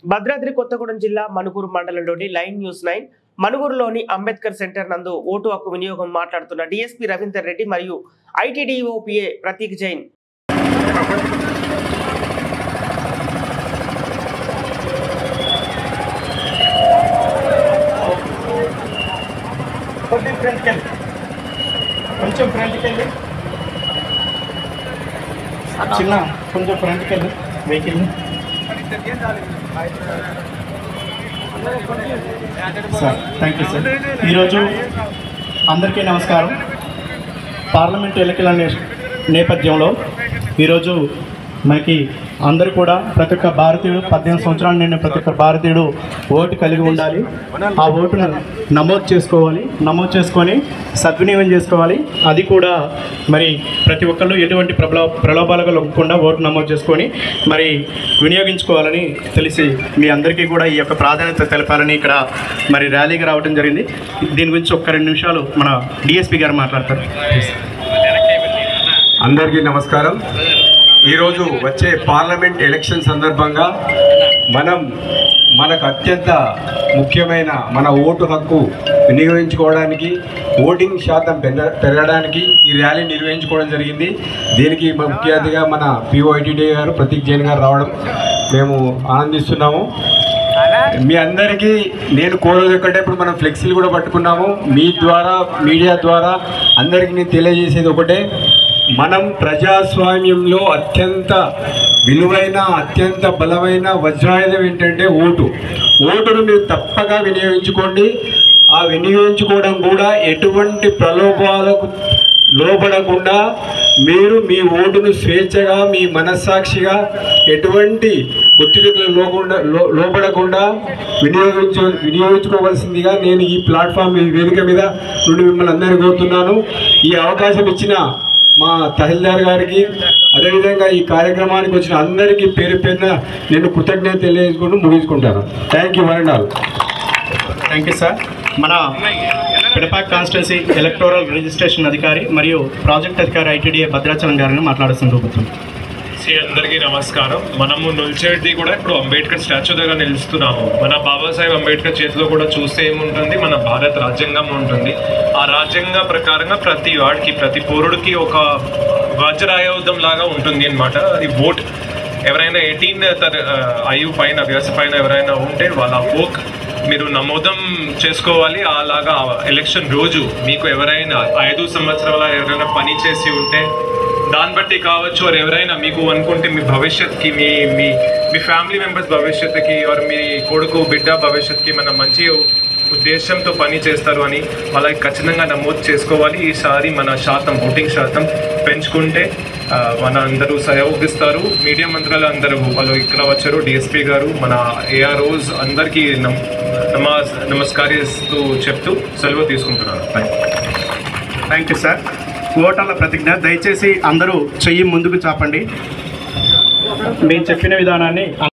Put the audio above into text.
భద్రాద్రి కొత్తగూడెం జిల్లా మనుగురు మండలంలోని line news nine మనుగురులోని అంబేద్కర్ సెంటర్ నందు ఓటు హక్కు వినియోగం మాట్లాడుతున్న డిఎస్పీ రవీందర్ రెడ్డి మరియు ఐటీడీఓపీఏ ప్రతీక్ జైన్ కొంచెం ఫ్రంట్కి వెళ్ళి కొంచెం ఫ్రంట్కి వెళ్ళి చిన్న కొంచెం ఫ్రంట్కి వెళ్ళి vehicle sir thank you sir ఈరోజు అందరికీ నమస్కారం పార్లమెంట్ ఎన్నికల నే- నేపథ్యంలో ఈరోజు మనకి అందరూ కూడా ప్రతి ఒక్క భారతీయుడు పద్దెనిమిది సంవత్సరాలు నిండిన ప్రతి ఒక్క భారతీయుడు ఓటు కలిగి ఉండాలి ఆ ఓటును నమోదు చేసుకోవాలి నమోదు చేసుకొని సద్వినియోగం చేసుకోవాలి అది కూడా మరి ప్రతి ఒక్కళ్ళు ఎటువంటి ప్రబల ప్రలోభాలకు లొక్కకుండా ఓటు నమోదు చేసుకొని మరి వినియోగించుకోవాలని తెలిసి మీ అందరికీ కూడా ఈ యొక్క ప్రాధాన్యత తెలపాలని ఇక్కడ మరి ర్యాలీకి రావడం జరిగింది దీని గురించి ఒక్క రెండు నిమిషాలు మన డిఎస్పీ గారు మాట్లాడతారు అందరికీ నమస్కారం ఈరోజు వచ్చే పార్లమెంట్ ఎలక్షన్ సందర్భంగా మనం మనకు అత్యంత ముఖ్యమైన మన ఓటు హక్కు వినియోగించుకోవడానికి ఓటింగ్ శాతం పెరగ పెరగడానికి ఈ ర్యాలీ నిర్వహించుకోవడం జరిగింది దీనికి ముఖ్య అతిథిగా మన పిఓఐటీడీ గారు ప్రతీక్ జైన్ గారు రావడం మేము ఆనందిస్తున్నాము మీ అందరికీ నేను కోరేది ఒకటే ఇప్పుడు మనం ఫ్లెక్సీలు కూడా పట్టుకున్నాము మీ ద్వారా మీడియా ద్వారా అందరికీ నేను తెలియజేసేది ఒకటే మనం ప్రజాస్వామ్యంలో అత్యంత విలువైన అత్యంత బలమైన వజ్రాయుధం ఏంటంటే ఓటు ఓటును మీరు తప్పగా వినియోగించుకోండి ఆ వినియోగించుకోవడం కూడా ఎటువంటి ప్రలోభాలకు లోబడకుండా మీరు మీ ఓటును స్వేచ్ఛగా మీ మనస్సాక్షిగా ఎటువంటి ఒత్తిడికి లోకుండా లో- లోబడకుండా వినియోగించు వినియోగించుకోవాల్సిందిగా నేను ఈ ప్లాట్ఫామ్ ఈ వేదిక మీద నుండి మిమ్మల్ని అందరినీ కోరుతున్నాను ఈ అవకాశం ఇచ్చిన మా తహసీల్దార్ గారికి అదేవిధంగా ఈ కార్యక్రమానికి వచ్చిన అందరికీ పేరు పేరున నేను కృతజ్ఞత తెలియజేసుకుంటూ ముగించుకుంటాను thank you one all thank you sir మన పిడపాక్ కాన్స్టిట్యున్సీ ఎలక్టోరల్ రిజిస్ట్రేషన్ అధికారి మరియు ప్రాజెక్ట్ అధికారి ఐటీడీఏ భద్రాచలం గారిని మాట్లాడుతుంది ప్రభుత్వం సి అందరికీ నమస్కారం మనము నిల్చేది కూడా ఇప్పుడు అంబేద్కర్ స్టాచ్యూ దగ్గర నిలుస్తున్నాము మన బాబాసాహెబ్ అంబేద్కర్ చేతిలో కూడా చూస్తే ఏముంటుంది మన భారత రాజ్యాంగం ఉంటుంది ఆ రాజ్యాంగ ప్రకారంగా ప్రతి వాడికి ప్రతి పౌరుడికి ఒక వజ్రాయుధం లాగా ఉంటుంది అనమాట అది ఓట్ ఎవరైనా ఎయిటీన్ తర ఆయు పైన వ్యవస్థ పైన ఎవరైనా ఉంటే వాళ్ళ ఓక్ మీరు నమోదం చేసుకోవాలి అలాగా ఎలక్షన్ రోజు మీకు ఎవరైనా ఐదు సంవత్సరాల ఎవరైనా పని చేసి ఉంటే దాన్ని బట్టి కావచ్చు వారు ఎవరైనా మీకు అనుకుంటే మీ భవిష్యత్కి మీ మీ మీ ఫ్యామిలీ మెంబర్స్ భవిష్యత్తుకి ఆర్ మీ కొడుకు బిడ్డ భవిష్యత్తుకి మన మంచి ఉద్దేశంతో పని చేస్తారు అని వాళ్ళకి ఖచ్చితంగా నమోదు చేసుకోవాలి ఈసారి మన శాతం ఓటింగ్ శాతం పెంచుకుంటే ఆ, మన అందరూ సహయోగిస్తారు మీడియా మంత్రులు అందరూ వాళ్ళు ఇక్కడ వచ్చారు డిఎస్పీ గారు మన ఏఆర్ఓస్ అందరికీ నమ్ నమాజ్ నమస్కారిస్తూ చెప్తూ సెలవు తీసుకుంటున్నాను thank you thank you sir ఓటర్ల ప్రతిజ్ఞ దయచేసి అందరూ చెయ్యి ముందుకు చాపండి మేము చెప్పిన విధానాన్ని